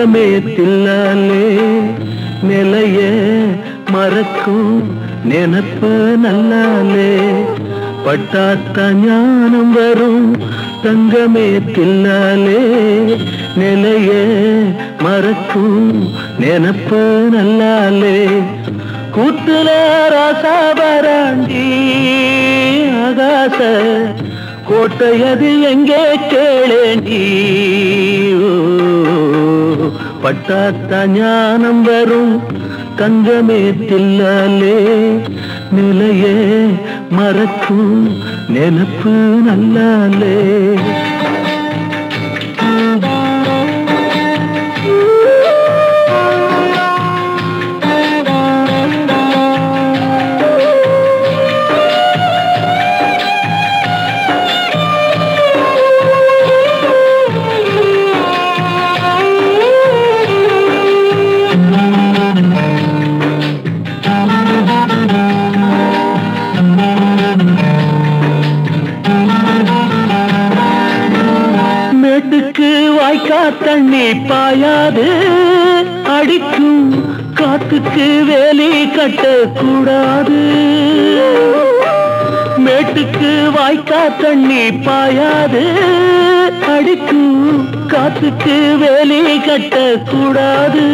தங்கமே தில்லாலே நிலைய மறக்கும் நினப்பு நல்லாலே பட்டாத்த ஞானம் வரும் தங்கமே தில்லாலே நிலைய மறக்கும் நினப்பு நல்லாலே கூத்துல ராசாபராண்டி ஆகாச கோட்டையது எங்கே கேளேண்டி ஓ, பட்டாத்த ஞானம் வரும் தங்கமே தில்லாலே நிலையே மறக்கும் நினப்பு நல்லாலே மேட்டுக்கு வாய்க்கா தண்ணி பாயாது அடிக்கும் காத்துக்கு வேலி கட்டக்கூடாது மேட்டுக்கு வாய்க்கா தண்ணி பாயாது அடிக்கும் காத்துக்கு வேலி கட்டக்கூடாது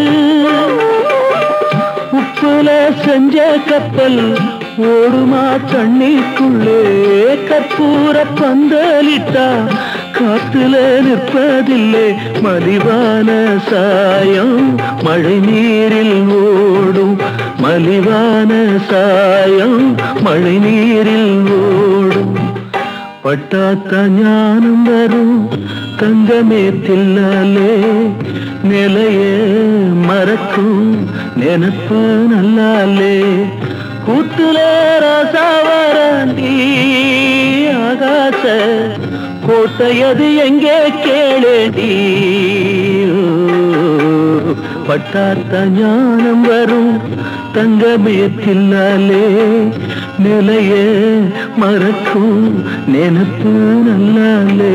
உப்புல செஞ்ச கப்பல் ஓடுமா தண்ணிக்குள்ளே கற்பூர பந்தலிட்டா காத்துல நிற்பதில்லை மலிவான சாயம் மழை நீரில் ஓடும் மலிவான சாயம் மழை நீரில் ஓடும் பட்டாத்த ஞானம் வரும் தங்கமே தில்லாலே நிலைய மறக்கும் நினப்பு நல்லாலே கூத்துல ராசாவராண்டி ஆகாச கோட்டையது எங்கே கேளேடி பட்டாத்த ஞானம் வரும் தங்கமே தில்லாலே நிலைய மறக்கும் நினப்பு நல்லாலே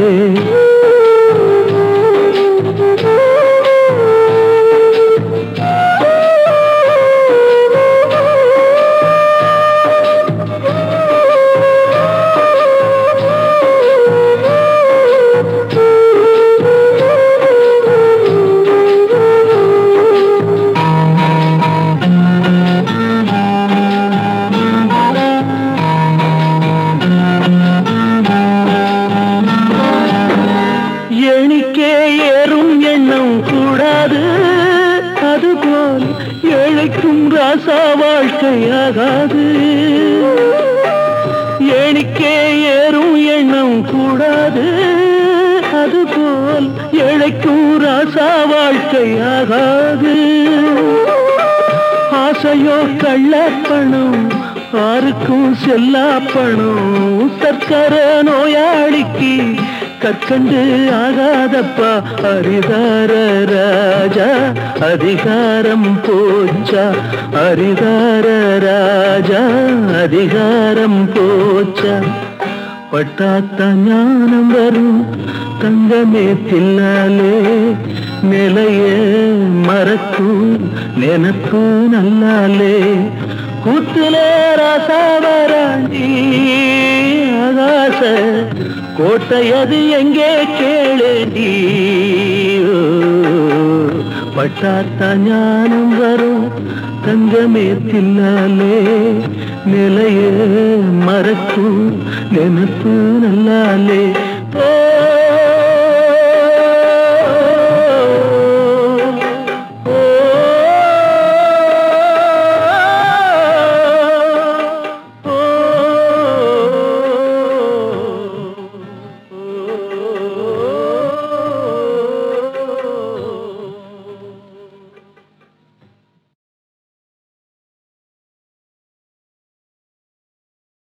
எணிக்கே ஏறும் எண்ணம் கூடாது அதுபோல் ஏழைக்கும் ராசா வாழ்க்கையாகாது எணிக்கே ஏறும் எண்ணம் கூடாது அதுபோல் ஏழைக்கும் ராசா வாழ்க்கையாகாது ஆசையோ கள்ளப்பணம் ஆருக்கும் செல்லா பணம் சர்க்கர நோயாளிக்கு கற்கண்டு ஆகாதப்பா அரிதார ராஜா அதிகாரம் போச்சா அரிதார ராஜா அதிகாரம் போச்சா பட்டாத்த ஞானம் வரும் தங்கமே தில்லாலே நிலைய மறக்கும் நினப்பு நல்லாலே கூத்துல ராசாவராண்டி ஆகாச கோட்டையது எங்கே கேளேண்டி ஓ, பட்டாத்த ஞானம் வரும் தங்கமே தில்லாலே நிலைய மறக்கும் நினப்பு நல்லாலே